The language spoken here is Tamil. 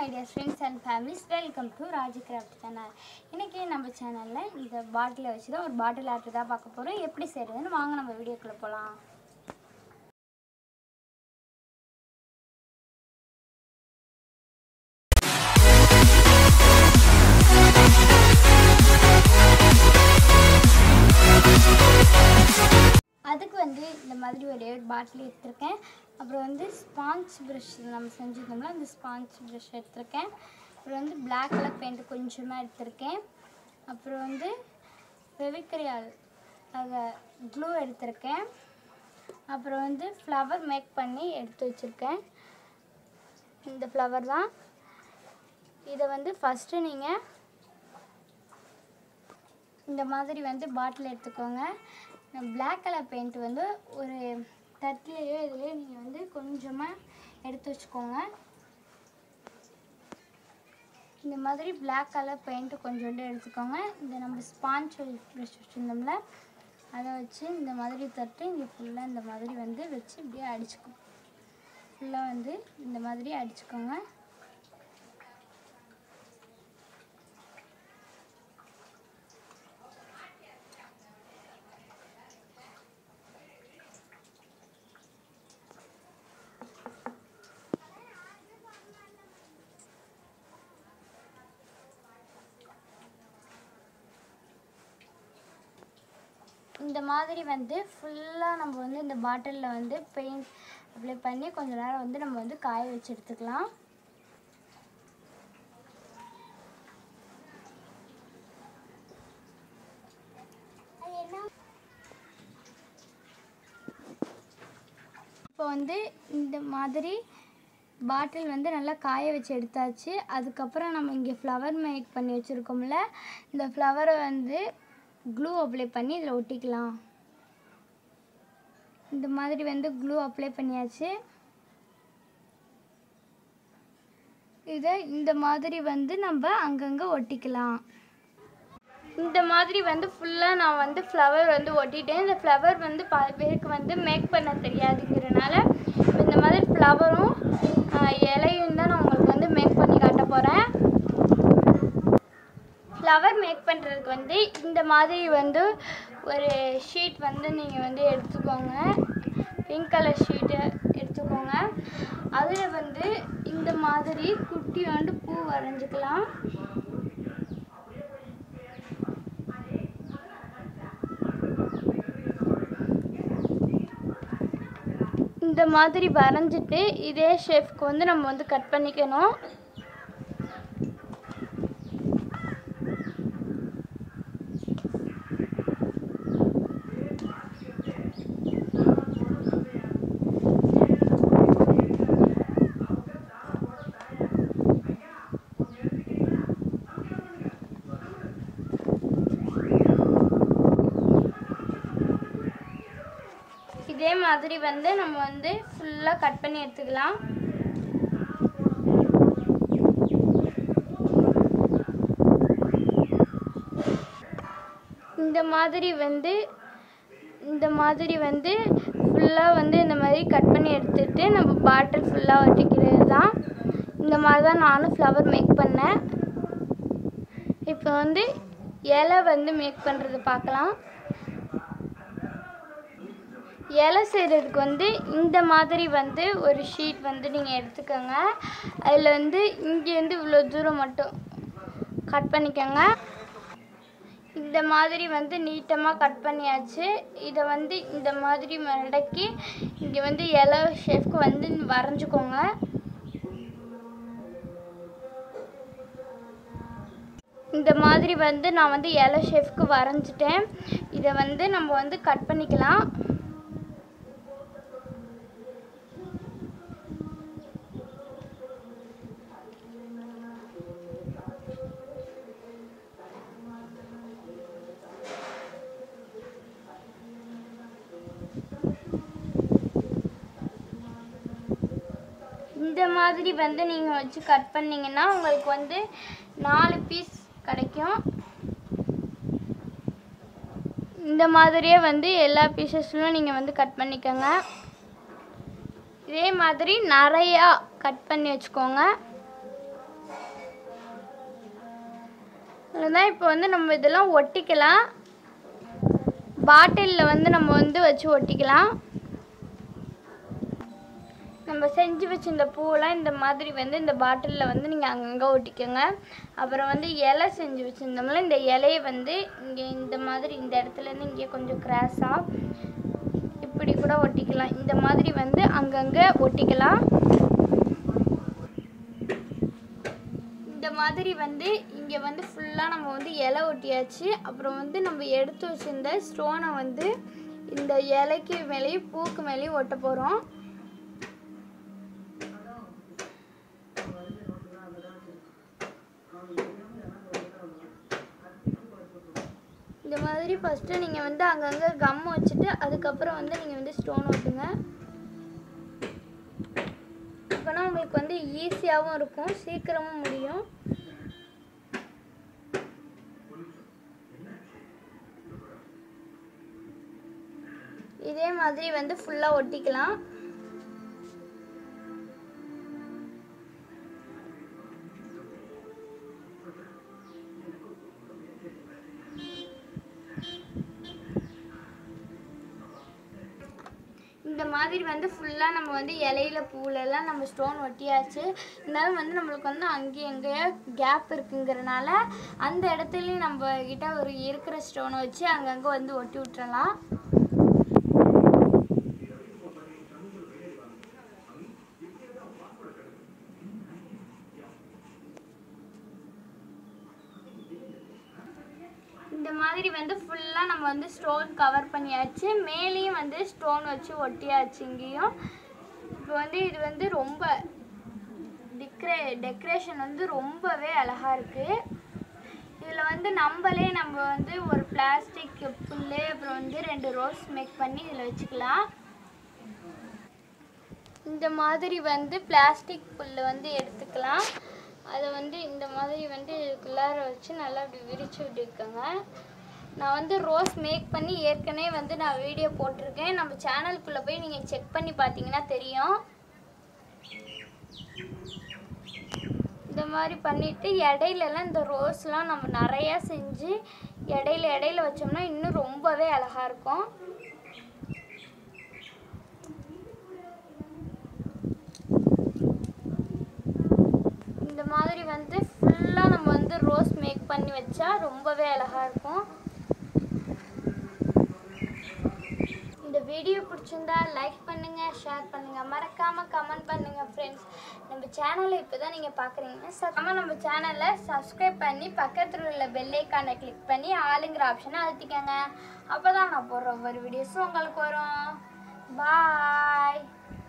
my dear friends and families welcome to Raji craft channel இன்றைக்கி நம்ம சேனலில் இந்த பாட்டிலை வச்சு தான் ஒரு பாட்டில் ஆர்ட் தான் பார்க்க போகிறோம் எப்படி செய்கிறதுன்னு வாங்க நம்ம வீடியோக்குள்ளே போகலாம் அதுக்கு வந்து இந்த மாதிரி ஒரே ஒரு பாட்டில் எடுத்திருக்கேன் அப்புறம் வந்து ஸ்பாஞ்ச் ப்ரஷ் நம்ம செஞ்சுருந்தோம்ல அந்த ஸ்பாஞ்ச் ப்ரஷ் எடுத்திருக்கேன் அப்புறம் வந்து Black கலர் பெயிண்ட் கொஞ்சமாக எடுத்திருக்கேன் அப்புறம் வந்து ஃபெவிக்ரியால் அதை க்ளூ எடுத்திருக்கேன் அப்புறம் வந்து ஃப்ளவர் மேக் பண்ணி எடுத்து வச்சுருக்கேன் இந்த ஃப்ளவர் தான் இதை வந்து ஃபஸ்ட்டு நீங்கள் இந்த மாதிரி வந்து பாட்டில் எடுத்துக்கோங்க Black கலர் பெயிண்ட் வந்து ஒரு தட்டுலையோ இதுலையோ நீங்கள் வந்து கொஞ்சமாக எடுத்து வச்சுக்கோங்க இந்த மாதிரி Black கலர் பெயிண்ட்டு கொஞ்சோண்டு எடுத்துக்கோங்க இந்த நம்ம ஸ்பாஞ்ச் ப்ரஷ் வச்சுருந்தோம்ல அதை வச்சு இந்த மாதிரி தட்டு இங்கே ஃபுல்லாக இந்த மாதிரி வந்து வச்சு இப்படியே அடிச்சுக்கோ ஃபுல்லாக வந்து இந்த மாதிரி அடிச்சுக்கோங்க இந்த மாதிரி வந்து ஃபுல்லாக நம்ம வந்து இந்த பாட்டிலில் வந்து பெயிண்ட் அப்ளை பண்ணி கொஞ்ச நேரம் வந்து நம்ம வந்து காய வச்சு எடுத்துக்கலாம் இப்போ வந்து இந்த மாதிரி பாட்டில் வந்து நல்லா காய வச்சு எடுத்தாச்சு அதுக்கப்புறம் நம்ம இங்கே ஃப்ளவர் மேக் பண்ணி வச்சுருக்கோம்ல இந்த ஃப்ளவரை வந்து க்ளூ அப்ளை பண்ணி இதில் ஒட்டிக்கலாம் இந்த மாதிரி வந்து க்ளூ அப்ளை பண்ணியாச்சு இதை இந்த மாதிரி வந்து நம்ம அங்கங்கே ஒட்டிக்கலாம் இந்த மாதிரி வந்து ஃபுல்லாக நான் வந்து ஃப்ளவர் வந்து ஒட்டிட்டேன் இந்த ஃப்ளவர் வந்து பல பேருக்கு வந்து மேக் பண்ண தெரியாதுங்கிறனால இந்த மாதிரி ஃப்ளவரும் இலையும் தான் நான் உங்களுக்கு வந்து மேக் பண்ணி காட்ட போகிறேன் ஃப்ளவர் மேக் பண்ணுறதுக்கு வந்து இந்த மாதிரி வந்து ஒரு ஷீட் வந்து நீங்கள் வந்து எடுத்துக்கோங்க பிங்க் கலர் ஷீட்டு எடுத்துக்கோங்க அதில் வந்து இந்த மாதிரி குட்டி வந்து பூ வரைஞ்சிக்கலாம் இந்த மாதிரி வரைஞ்சிட்டு இதே ஷேஃப்க்கு வந்து நம்ம வந்து கட் பண்ணிக்கணும் இதே மாதிரி வந்து நம்ம வந்து ஃபுல்லாக கட் பண்ணி எடுத்துக்கலாம் இந்த மாதிரி வந்து இந்த மாதிரி வந்து ஃபுல்லாக வந்து இந்த மாதிரி கட் பண்ணி எடுத்துட்டு நம்ம பாட்டில் ஃபுல்லாக ஒட்டிக்கிறது தான் இந்த மாதிரி தான் நானும் ஃப்ளவர் மேக் பண்ணேன் இப்போ வந்து இலை வந்து மேக் பண்ணுறது பார்க்கலாம் இலை செய்கிறதுக்கு வந்து இந்த மாதிரி வந்து ஒரு ஷீட் வந்து நீங்கள் எடுத்துக்கோங்க அதில் வந்து இங்கேருந்து இவ்வளோ தூரம் மட்டும் கட் பண்ணிக்கோங்க இந்த மாதிரி வந்து நீட்டமாக கட் பண்ணியாச்சு இதை வந்து இந்த மாதிரி மடக்கி இங்கே வந்து இலை ஷேஃப்க்கு வந்து வரைஞ்சிக்கோங்க இந்த மாதிரி வந்து நான் வந்து இலை ஷேஃப்க்கு வரைஞ்சிட்டேன் இதை வந்து நம்ம வந்து கட் பண்ணிக்கலாம் இந்த மாதிரி வந்து நீங்கள் வச்சு கட் பண்ணிங்கன்னா உங்களுக்கு வந்து நாலு பீஸ் கிடைக்கும் இந்த மாதிரியே வந்து எல்லா பீசஸ்லும் நீங்கள் வந்து கட் பண்ணிக்கோங்க இதே மாதிரி நிறையா கட் பண்ணி வச்சுக்கோங்க அவ்வளோதான் இப்போ வந்து நம்ம இதெல்லாம் ஒட்டிக்கலாம் பாட்டிலில் வந்து நம்ம வந்து வச்சு ஒட்டிக்கலாம் நம்ம செஞ்சு வச்ச இந்த பூவெல்லாம் இந்த மாதிரி வந்து இந்த பாட்டிலில் வந்து நீங்கள் அங்கங்கே ஒட்டிக்கோங்க அப்புறம் வந்து இலை செஞ்சு வச்சுருந்தோம்ல இந்த இலையை வந்து இங்கே இந்த மாதிரி இந்த இடத்துலேருந்து இங்கே கொஞ்சம் கிராஸாக இப்படி கூட ஒட்டிக்கலாம் இந்த மாதிரி வந்து அங்கங்கே ஒட்டிக்கலாம் இந்த மாதிரி வந்து இங்கே வந்து ஃபுல்லாக நம்ம வந்து இலை ஒட்டியாச்சு அப்புறம் வந்து நம்ம எடுத்து வச்சிருந்த ஸ்டோனை வந்து இந்த இலைக்கு மேலேயும் பூக்கு மேலேயும் ஒட்ட போகிறோம் இந்த மாதிரி ஃபஸ்ட்டு நீங்கள் வந்து அங்கங்கே கம் வச்சுட்டு அதுக்கப்புறம் வந்து நீங்கள் வந்து ஸ்டோன் ஒட்டுங்க அப்போனா உங்களுக்கு வந்து ஈஸியாகவும் இருக்கும் சீக்கிரமும் முடியும் இதே மாதிரி வந்து ஃபுல்லாக ஒட்டிக்கலாம் இந்த மாதிரி வந்து ஃபுல்லாக நம்ம வந்து இலையில பூலெல்லாம் நம்ம ஸ்டோன் ஒட்டியாச்சு இருந்தாலும் வந்து நம்மளுக்கு வந்து அங்கேயும் எங்கேயோ கேப் இருக்குங்கிறனால அந்த இடத்துலையும் நம்ம கிட்ட ஒரு இருக்கிற ஸ்டோனை வச்சு அங்கங்கே வந்து ஒட்டி விட்டுறலாம் இந்த மாதிரி வந்து ஃபுல்லாக நம்ம வந்து ஸ்டோன் கவர் பண்ணியாச்சு மேலேயும் வந்து ஸ்டோன் வச்சு ஒட்டியாச்சு இங்கேயும் இப்போ வந்து இது வந்து ரொம்ப டிக்ரே டெக்கரேஷன் வந்து ரொம்பவே அழகாக இருக்குது இதில் வந்து நம்மளே நம்ம வந்து ஒரு பிளாஸ்டிக் புல்லு அப்புறம் வந்து ரெண்டு ரோஸ் மேக் பண்ணி இதில் வச்சுக்கலாம் இந்த மாதிரி வந்து பிளாஸ்டிக் புல்லு வந்து எடுத்துக்கலாம் அதை வந்து இந்த மாதிரி வந்து இதுக்குள்ளார வச்சு நல்லா அப்படி விரிச்சு விட்டுக்கோங்க நான் வந்து ரோஸ் மேக் பண்ணி ஏற்கனவே வந்து நான் வீடியோ போட்டிருக்கேன் நம்ம சேனலுக்குள்ளே போய் நீங்கள் செக் பண்ணி பார்த்தீங்கன்னா தெரியும் இந்த மாதிரி பண்ணிவிட்டு இடையிலலாம் இந்த ரோஸ்லாம் நம்ம நிறையா செஞ்சு இடையில இடையில வச்சோம்னா இன்னும் ரொம்பவே அழகாக இருக்கும் இந்த மாதிரி வந்து ஃபுல்லாக நம்ம வந்து ரோஸ் மேக் பண்ணி வச்சா ரொம்பவே அழகாக இருக்கும் இந்த வீடியோ பிடிச்சிருந்தா லைக் பண்ணுங்க ஷேர் பண்ணுங்க மறக்காம கமெண்ட் பண்ணுங்க ஃப்ரெண்ட்ஸ் நம்ம சேனலை இப்போ தான் நீங்கள் பார்க்குறீங்க சத்தமாக நம்ம சேனலை சப்ஸ்கிரைப் பண்ணி பக்கத்தில் உள்ள பெல் ஐக்கானை கிளிக் பண்ணி ஆளுங்கிற ஆப்ஷனை அழுத்திக்கங்க அப்போ தான் நான் போடுற ஒவ்வொரு வீடியோஸும் உங்களுக்கு வரும் பாய்